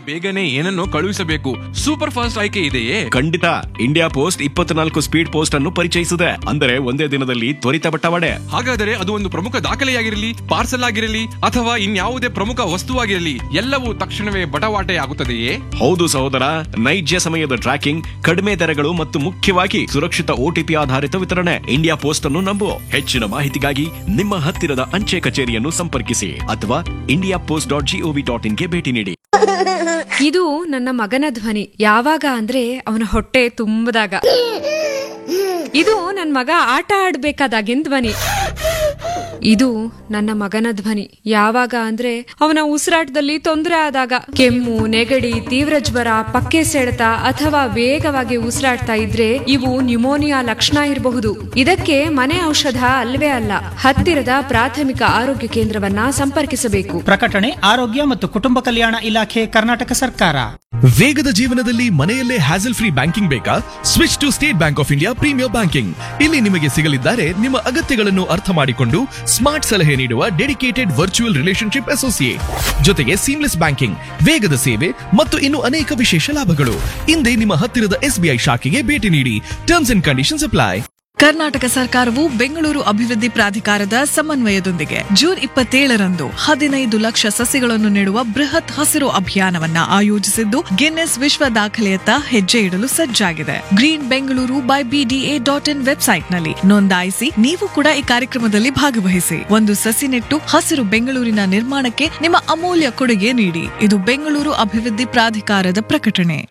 ಬೇಗನೆ ಏನನ್ನೋ ಕಳುಹಿಸಬೇಕು ಸೂಪರ್ ಫಾಸ್ಟ್ ಆಯ್ಕೆ ಇದೆಯೇ ಖಂಡಿತ ಇಂಡಿಯಾ ಪೋಸ್ಟ್ ಇಪ್ಪತ್ನಾಲ್ಕು ಸ್ಪೀಡ್ ಪೋಸ್ಟ್ ಅನ್ನು ಪರಿಚಯಿಸಿದೆ ಅಂದರೆ ಒಂದೇ ದಿನದಲ್ಲಿ ತ್ವರಿತ ಬಟ್ಟವಾಡೆ ಹಾಗಾದರೆ ಅದು ಒಂದು ಪ್ರಮುಖ ದಾಖಲೆಯಾಗಿರಲಿ ಪಾರ್ಸಲ್ ಆಗಿರಲಿ ಅಥವಾ ಇನ್ಯಾವುದೇ ಪ್ರಮುಖ ವಸ್ತುವಾಗಿರಲಿ ಎಲ್ಲವೂ ತಕ್ಷಣವೇ ಬಟವಾಟೆ ಆಗುತ್ತದೆಯೇ ಹೌದು ಸಹೋದರ ನೈಜ ಸಮಯದ ಟ್ರ್ಯಾಕಿಂಗ್ ಕಡಿಮೆ ದರಗಳು ಮತ್ತು ಮುಖ್ಯವಾಗಿ ಸುರಕ್ಷಿತ ಓಟಿಪಿ ಆಧಾರಿತ ವಿತರಣೆ ಇಂಡಿಯಾ ಪೋಸ್ಟ್ ಅನ್ನು ನಂಬು ಹೆಚ್ಚಿನ ಮಾಹಿತಿಗಾಗಿ ನಿಮ್ಮ ಹತ್ತಿರದ ಅಂಚೆ ಕಚೇರಿಯನ್ನು ಸಂಪರ್ಕಿಸಿ ಅಥವಾ India post dot gov dot ಇನ್ಗೆ ಭೇಟಿ ನೀಡಿ ಇದು ನನ್ನ ಮಗನ ಧ್ವನಿ ಯಾವಾಗ ಅಂದ್ರೆ ಅವನ ಹೊಟ್ಟೆ ತುಂಬದಾಗ ಇದು ನನ್ನ ಮಗ ಆಟ ಆಡ್ಬೇಕಾದಾಗಿನ ಧ್ವನಿ ಇದು ನನ್ನ ಮಗನ ಧ್ವನಿ ಯಾವಾಗ ಅಂದ್ರೆ ಅವನ ಉಸಿರಾಟದಲ್ಲಿ ತೊಂದರೆ ಆದಾಗ ಕೆಮ್ಮು ನೆಗಡಿ ತೀವ್ರ ಜ್ವರ ಪಕ್ಕೆ ಸೆಳೆತ ಅಥವಾ ವೇಗವಾಗಿ ಉಸಿರಾಡ್ತಾ ಇದ್ರೆ ಇವು ನ್ಯುಮೋನಿಯಾ ಲಕ್ಷಣ ಇರಬಹುದು ಇದಕ್ಕೆ ಮನೆ ಔಷಧ ಅಲ್ವೇ ಅಲ್ಲ ಹತ್ತಿರದ ಪ್ರಾಥಮಿಕ ಆರೋಗ್ಯ ಕೇಂದ್ರವನ್ನ ಸಂಪರ್ಕಿಸಬೇಕು ಪ್ರಕಟಣೆ ಆರೋಗ್ಯ ಮತ್ತು ಕುಟುಂಬ ಕಲ್ಯಾಣ ಇಲಾಖೆ ಕರ್ನಾಟಕ ಸರ್ಕಾರ ವೇಗದ ಜೀವನದಲ್ಲಿ ಮನೆಯಲ್ಲೇ ಹ್ಯಾಸಲ್ ಫ್ರೀ ಬ್ಯಾಂಕಿಂಗ್ ಬೇಕಾ switch to State Bank of India premier banking ಇಲ್ಲಿ ನಿಮಗೆ ಸಿಗಲಿದ್ದಾರೆ ನಿಮ್ಮ ಅಗತ್ಯಗಳನ್ನು ಅರ್ಥ ಮಾಡಿಕೊಂಡು ಸ್ಮಾರ್ಟ್ ಸಲಹೆ ನೀಡುವ ಡೆಡಿಕೇಟೆಡ್ ವರ್ಚುವಲ್ ರಿಲೇಶನ್ಶಿಪ್ ಅಸೋಸಿಯೇಟ್ ಜೊತೆಗೆ ಸೀಮ್ಲೆಸ್ ಬ್ಯಾಂಕಿಂಗ್ ವೇಗದ ಸೇವೆ ಮತ್ತು ಇನ್ನು ಅನೇಕ ವಿಶೇಷ ಲಾಭಗಳು ಹಿಂದೆ ನಿಮ್ಮ ಹತ್ತಿರದ ಎಸ್ಬಿಐ ಶಾಖೆಗೆ ಭೇಟಿ ನೀಡಿ terms and conditions apply Karnataka ಸರ್ಕಾರವು ಬೆಂಗಳೂರು ಅಭಿವೃದ್ಧಿ ಪ್ರಾಧಿಕಾರದ ಸಮನ್ವಯದೊಂದಿಗೆ ಜೂನ್ ಇಪ್ಪತ್ತೇಳರಂದು ಹದಿನೈದು ಲಕ್ಷ ಸಸಿಗಳನ್ನು ನೆಡುವ ಬೃಹತ್ ಹಸಿರು ಅಭಿಯಾನವನ್ನ ಆಯೋಜಿಸಿದ್ದು ಗಿನ್ನೆಸ್ ವಿಶ್ವ ದಾಖಲೆಯತ್ತ ಹೆಜ್ಜೆ ಇಡಲು ಸಜ್ಜಾಗಿದೆ green Bengaluru by BDA dot in ವೆಬ್ಸೈಟ್ನಲ್ಲಿ ನೋಂದಾಯಿಸಿ ನೀವು ಕೂಡ ಈ ಕಾರ್ಯಕ್ರಮದಲ್ಲಿ ಭಾಗವಹಿಸಿ ಒಂದು ಸಸಿ ನೆಟ್ಟು ಹಸಿರು ಬೆಂಗಳೂರಿನ ನಿರ್ಮಾಣಕ್ಕೆ ನಿಮ್ಮ ಅಮೂಲ್ಯ ಕೊಡುಗೆ ನೀಡಿ ಇದು ಬೆಂಗಳೂರು ಅಭಿವೃದ್ಧಿ ಪ್ರಾಧಿಕಾರದ ಪ್ರಕಟಣೆ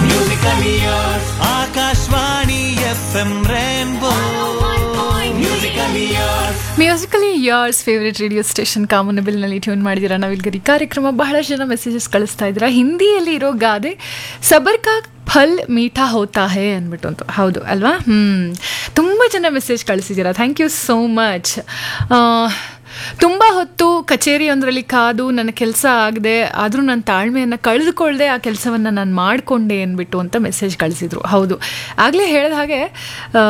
Akashvani F M rainbow musically yours favourite radio station ಕಾಮನಬಿಲ್ನಲ್ಲಿ ಟ್ಯೂನ್ ಮಾಡಿದ್ದೀರಾ ನಾವಿಲ್ಗರಿ ಕಾರ್ಯಕ್ರಮ ಬಹಳಷ್ಟು ಜನ ಮೆಸೇಜಸ್ ಕಳಿಸ್ತಾ ಇದ್ದೀರಾ ಹಿಂದಿಯಲ್ಲಿ ಇರೋ ಗಾದೆ ಸಬರ್ ಕಾ ಫಲ್ ಮೀಠಾ ಹೋತಾ ಹೇ ಅಂದ್ಬಿಟ್ಟು ಅಂತ ಹೌದು ಅಲ್ವಾ ಹ್ಞೂ ತುಂಬ ಜನ ಮೆಸೇಜ್ ಕಳಿಸಿದ್ದೀರಾ ಥ್ಯಾಂಕ್ ಯು ಸೋ ಮಚ್ ತುಂಬ ಹೊತ್ತು ಕಚೇರಿಯೊಂದರಲ್ಲಿ ಕಾದು ನನ್ನ ಕೆಲಸ ಆಗದೆ ಆದರೂ ನನ್ನ ತಾಳ್ಮೆಯನ್ನು ಕಳೆದುಕೊಳ್ಳದೆ ಆ ಕೆಲಸವನ್ನು ನಾನು ಮಾಡಿಕೊಂಡೆ ಅಂದ್ಬಿಟ್ಟು ಅಂತ ಮೆಸೇಜ್ ಕಳಿಸಿದ್ರು ಹೌದು ಆಗಲೇ ಹೇಳಿದ ಹಾಗೆ ಆ,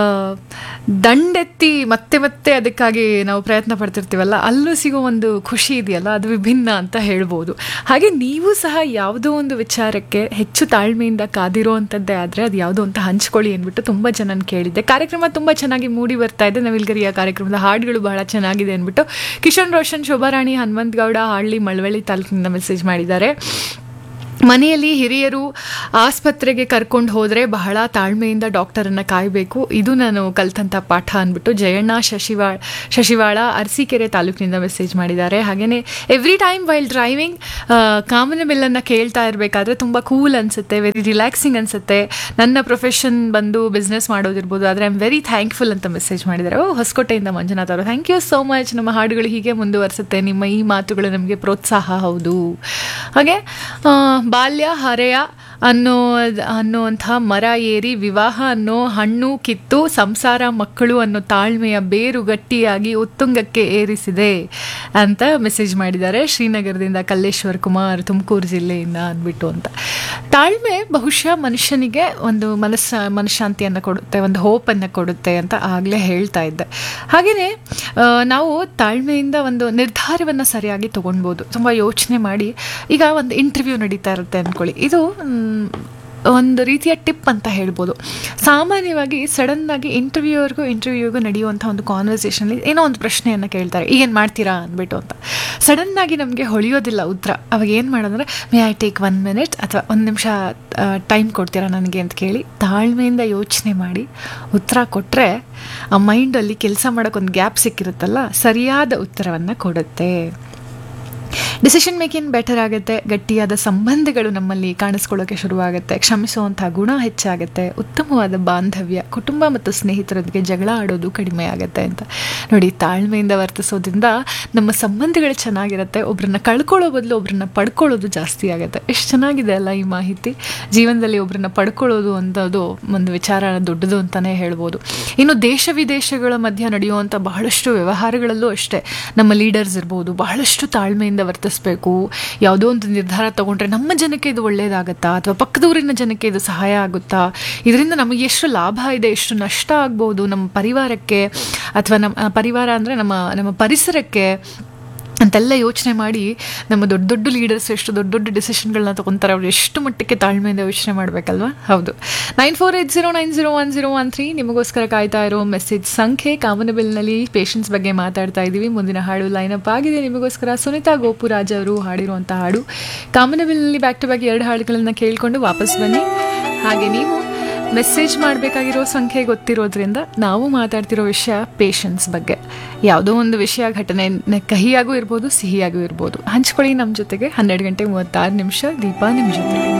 ದಂಡೆತ್ತಿ ಮತ್ತೆ ಮತ್ತೆ ಅದಕ್ಕಾಗಿ ನಾವು ಪ್ರಯತ್ನ ಪಡ್ತಿರ್ತೀವಲ್ಲ ಅಲ್ಲೂ ಸಿಗೋ ಒಂದು ಖುಷಿ ಇದೆಯಲ್ಲ ಅದು ವಿಭಿನ್ನ ಅಂತ ಹೇಳ್ಬೋದು ಹಾಗೆ ನೀವು ಸಹ ಯಾವುದೋ ಒಂದು ವಿಚಾರಕ್ಕೆ ಹೆಚ್ಚು ತಾಳ್ಮೆಯಿಂದ ಕಾದಿರೋ ಅಂಥದ್ದೇ ಆದರೆ ಅದು ಯಾವುದೋ ಅಂತ ಹಂಚ್ಕೊಳ್ಳಿ ಅಂದ್ಬಿಟ್ಟು ತುಂಬ ಜನನ ಕೇಳಿದ್ದೆ ಕಾರ್ಯಕ್ರಮ ತುಂಬ ಚೆನ್ನಾಗಿ ಮೂಡಿ ಬರ್ತಾ ಇದೆ ನವಿಲ್ಗರಿಯ ಕಾರ್ಯಕ್ರಮದ ಹಾಡುಗಳು ಬಹಳ ಚೆನ್ನಾಗಿದೆ ಅಂದ್ಬಿಟ್ಟು ಕಿಶನ್ ರೋಷನ್ ಶೋಭಾರಾಣಿ ಹನುಮಂತಗೌಡ ಹಳ್ಳಿ ಮಳವಳ್ಳಿ ತಾಲೂಕಿನಿಂದ ಮೆಸೇಜ್ ಮಾಡಿದ್ದಾರೆ ಮನೆಯಲ್ಲಿ ಹಿರಿಯರು ಆಸ್ಪತ್ರೆಗೆ ಕರ್ಕೊಂಡು ಹೋದರೆ ಬಹಳ ತಾಳ್ಮೆಯಿಂದ ಡಾಕ್ಟರನ್ನು ಕಾಯಬೇಕು ಇದು ನಾನು ಕಲ್ತಂಥ ಪಾಠ ಅಂದ್ಬಿಟ್ಟು ಜಯಣ್ಣ ಶಶಿವಾಳ ಶಶಿವಾಳ ಅರಸೀಕೆರೆ ತಾಲೂಕಿನಿಂದ ಮೆಸೇಜ್ ಮಾಡಿದ್ದಾರೆ ಹಾಗೆಯೇ ಎವ್ರಿ ಟೈಮ್ ವೈಲ್ ಡ್ರೈವಿಂಗ್ ಕಾಮನ ಬಿಲ್ಲನ್ನು ಕೇಳ್ತಾ ಇರಬೇಕಾದ್ರೆ ತುಂಬ ಕೂಲ್ ಅನಿಸುತ್ತೆ ವೆರಿ ರಿಲ್ಯಾಕ್ಸಿಂಗ್ ಅನಿಸುತ್ತೆ ನನ್ನ ಪ್ರೊಫೆಷನ್ ಬಂದು ಬಿಸ್ನೆಸ್ ಮಾಡೋದಿರ್ಬೋದು ಆದರೆ ಐ ಆಮ್ ವೆರಿ ಥ್ಯಾಂಕ್ಫುಲ್ ಅಂತ ಮೆಸೇಜ್ ಮಾಡಿದ್ದಾರೆ ಓ ಹೊಸಕೋಟೆಯಿಂದ ಮಂಜುನಾಥ್ ಅವರು ಥ್ಯಾಂಕ್ ಯು ಸೋ ಮಚ್ ನಮ್ಮ ಹಾಡುಗಳು ಹೀಗೆ ಮುಂದುವರಿಸುತ್ತೆ ನಿಮ್ಮ ಈ ಮಾತುಗಳು ನಮಗೆ ಪ್ರೋತ್ಸಾಹ ಹೌದು ಹಾಗೆ ಆ, ಬಾಲ್ಯ ಹರೆಯ ಅನ್ನೋ ಅನ್ನುವಂಥ ಮರ ಏರಿ ವಿವಾಹ ಅನ್ನೋ ಹಣ್ಣು ಕಿತ್ತು ಸಂಸಾರ ಮಕ್ಕಳು ಅನ್ನೋ ತಾಳ್ಮೆಯ ಬೇರು ಗಟ್ಟಿಯಾಗಿ ಉತ್ತುಂಗಕ್ಕೆ ಏರಿಸಿದೆ ಅಂತ ಮೆಸೇಜ್ ಮಾಡಿದ್ದಾರೆ ಶ್ರೀನಗರದಿಂದ ಕಲ್ಲೇಶ್ವರ್ ಕುಮಾರ್ ತುಮಕೂರು ಜಿಲ್ಲೆಯಿಂದ ಅಂದ್ಬಿಟ್ಟು ಅಂತ ತಾಳ್ಮೆ ಬಹುಶಃ ಮನುಷ್ಯನಿಗೆ ಒಂದು ಮನಸ್ಸ ಮನಃಶಾಂತಿಯನ್ನು ಕೊಡುತ್ತೆ ಒಂದು ಹೋಪನ್ನು ಕೊಡುತ್ತೆ ಅಂತ ಆಗಲೇ ಹೇಳ್ತಾ ಇದ್ದೆ ಹಾಗೆಯೇ ಆ, ನಾವು ತಾಳ್ಮೆಯಿಂದ ಒಂದು ನಿರ್ಧಾರವನ್ನು ಸರಿಯಾಗಿ ತೊಗೊಳ್ಬೋದು ತುಂಬ ಯೋಚನೆ ಮಾಡಿ ಈಗ ಒಂದು ಇಂಟರ್ವ್ಯೂ ನಡೀತಾ ಇರುತ್ತೆ ಅಂದ್ಕೊಳ್ಳಿ ಇದು ಮ್, ಒಂದು ರೀತಿಯ ಟಿಪ್ ಅಂತ ಹೇಳ್ಬೋದು ಸಾಮಾನ್ಯವಾಗಿ ಸಡನ್ನಾಗಿ ಇಂಟರ್ವ್ಯೂವರ್ಗೂ ಇಂಟರ್ವ್ಯೂಗೂ ನಡೆಯುವಂಥ ಒಂದು ಕಾನ್ವರ್ಸೇಷನಲ್ಲಿ ಏನೋ ಒಂದು ಪ್ರಶ್ನೆಯನ್ನು ಕೇಳ್ತಾರೆ ಏನು ಮಾಡ್ತೀರಾ ಅಂದ್ಬಿಟ್ಟು ಅಂತ ಸಡನ್ನಾಗಿ ನಮಗೆ ಹೊಳೆಯೋದಿಲ್ಲ ಉತ್ತರ ಅವಾಗ ಏನು ಮಾಡೋದಂದ್ರೆ may I take one minute ಅಥವಾ ಒಂದು ನಿಮಿಷ ಟೈಮ್ ಕೊಡ್ತೀರಾ ನನಗೆ ಅಂತ ಕೇಳಿ ತಾಳ್ಮೆಯಿಂದ ಯೋಚನೆ ಮಾಡಿ ಉತ್ತರ ಕೊಟ್ಟರೆ ಆ ಮೈಂಡಲ್ಲಿ ಕೆಲಸ ಮಾಡೋಕ್ಕೆ ಒಂದು ಗ್ಯಾಪ್ ಸಿಕ್ಕಿರುತ್ತಲ್ಲ ಸರಿಯಾದ ಉತ್ತರವನ್ನು ಕೊಡುತ್ತೆ ಡಿಸಿಷನ್ ಮೇಕಿಂಗ್ ಬೆಟರ್ ಆಗುತ್ತೆ ಗಟ್ಟಿಯಾದ ಸಂಬಂಧಗಳು ನಮ್ಮಲ್ಲಿ ಕಾಣಿಸ್ಕೊಳ್ಳೋಕೆ ಶುರುವಾಗುತ್ತೆ ಕ್ಷಮಿಸುವಂಥ ಗುಣ ಹೆಚ್ಚಾಗುತ್ತೆ ಉತ್ತಮವಾದ ಬಾಂಧವ್ಯ ಕುಟುಂಬ ಮತ್ತು ಸ್ನೇಹಿತರೊಂದಿಗೆ ಜಗಳ ಆಡೋದು ಕಡಿಮೆ ಆಗುತ್ತೆ ಅಂತ ನೋಡಿ ತಾಳ್ಮೆಯಿಂದ ವರ್ತಿಸೋದ್ರಿಂದ ನಮ್ಮ ಸಂಬಂಧಗಳು ಚೆನ್ನಾಗಿರುತ್ತೆ ಒಬ್ರನ್ನ ಕಳ್ಕೊಳ್ಳೋ ಬದಲು ಒಬ್ರನ್ನ ಪಡ್ಕೊಳ್ಳೋದು ಜಾಸ್ತಿ ಆಗುತ್ತೆ ಎಷ್ಟು ಚೆನ್ನಾಗಿದೆ ಅಲ್ಲ ಈ ಮಾಹಿತಿ ಜೀವನದಲ್ಲಿ ಒಬ್ರನ್ನ ಪಡ್ಕೊಳ್ಳೋದು ಅನ್ನೋದು ಒಂದು ವಿಚಾರ ದೊಡ್ಡದು ಅಂತಲೇ ಹೇಳ್ಬೋದು ಇನ್ನು ದೇಶ ವಿದೇಶಗಳ ಮಧ್ಯೆ ನಡೆಯುವಂಥ ಬಹಳಷ್ಟು ವ್ಯವಹಾರಗಳಲ್ಲೂ ಅಷ್ಟೇ ನಮ್ಮ ಲೀಡರ್ಸ್ ಇರ್ಬೋದು ಬಹಳಷ್ಟು ತಾಳ್ಮೆಯಿಂದ ವರ್ತಿಸಬೇಕು ಯಾವುದೋ ಒಂದು ನಿರ್ಧಾರ ತಗೊಂಡ್ರೆ ನಮ್ಮ ಜನಕ್ಕೆ ಇದು ಒಳ್ಳೆಯದಾಗತ್ತಾ ಅಥವಾ ಪಕ್ಕದೂರಿನ ಜನಕ್ಕೆ ಇದು ಸಹಾಯ ಆಗುತ್ತಾ ಇದರಿಂದ ನಮಗೆ ಎಷ್ಟು ಲಾಭ ಇದೆ ಎಷ್ಟು ನಷ್ಟ ಆಗ್ಬೋದು ನಮ್ಮ ಪರಿವಾರಕ್ಕೆ ಅಥವಾ ನಮ್ಮ ಆ, ಪರಿವಾರ ಅಂದರೆ ನಮ್ಮ ನಮ್ಮ ಪರಿಸರಕ್ಕೆ ಅಂತೆಲ್ಲ ಯೋಚನೆ ಮಾಡಿ ನಮ್ಮ ದೊಡ್ಡ ದೊಡ್ಡ ಲೀಡರ್ಸ್ ಎಷ್ಟು ದೊಡ್ಡ ದೊಡ್ಡ ಡಿಸಿಷನ್ಗಳನ್ನ ತಗೊತಾರೆ ಅವ್ರು ಎಷ್ಟು ಮಟ್ಟಕ್ಕೆ ತಾಳ್ಮೆಯಿಂದ ಯೋಚನೆ ಮಾಡಬೇಕಲ್ವಾ ಹೌದು nine four eight zero nine zero one zero one three ನಿಮಗೋಸ್ಕರ ಕಾಯ್ತಾ ಇರೋ ಮೆಸೇಜ್ ಸಂಖ್ಯೆ ಕಾಮನಬಿಲ್ನಲ್ಲಿ ಪೇಷನ್ಸ್ ಬಗ್ಗೆ ಮಾತಾಡ್ತಾ ಇದ್ದೀವಿ ಮುಂದಿನ ಹಾಡು ಲೈನಪ್ ಆಗಿದೆ ನಿಮಗೋಸ್ಕರ ಸುನಿತಾ ಗೋಪುರಾಜ್ ಅವರು ಹಾಡಿರುವಂಥ ಹಾಡು ಕಾಮನಬಿಲ್ನಲ್ಲಿ ಬ್ಯಾಕ್ ಟು ಬ್ಯಾಕ್ ಎರಡು ಹಾಡುಗಳನ್ನು ಕೇಳಿಕೊಂಡು ವಾಪಸ್ ಬನ್ನಿ ಹಾಗೆ ನೀವು ಮೆಸೇಜ್ ಮಾಡಬೇಕಾಗಿರೋ ಸಂಖ್ಯೆ ಗೊತ್ತಿರೋದ್ರಿಂದ ನಾವು ಮಾತಾಡ್ತಿರೋ ವಿಷಯ ಪೇಷನ್ಸ್ ಬಗ್ಗೆ ಯಾವುದೋ ಒಂದು ವಿಷಯ ಘಟನೆ ನ- ಕಹಿಯಾಗೂ ಇರ್ಬೋದು ಸಿಹಿಯಾಗೂ ಇರ್ಬೋದು ಹಂಚ್ಕೊಳ್ಳಿ ನಮ್ಮ ಜೊತೆಗೆ ಹನ್ನೆರಡು ಗಂಟೆ ಮೂವತ್ತಾರು ನಿಮಿಷ ದೀಪ ನಿಮ್ಮ ಜೊತೆ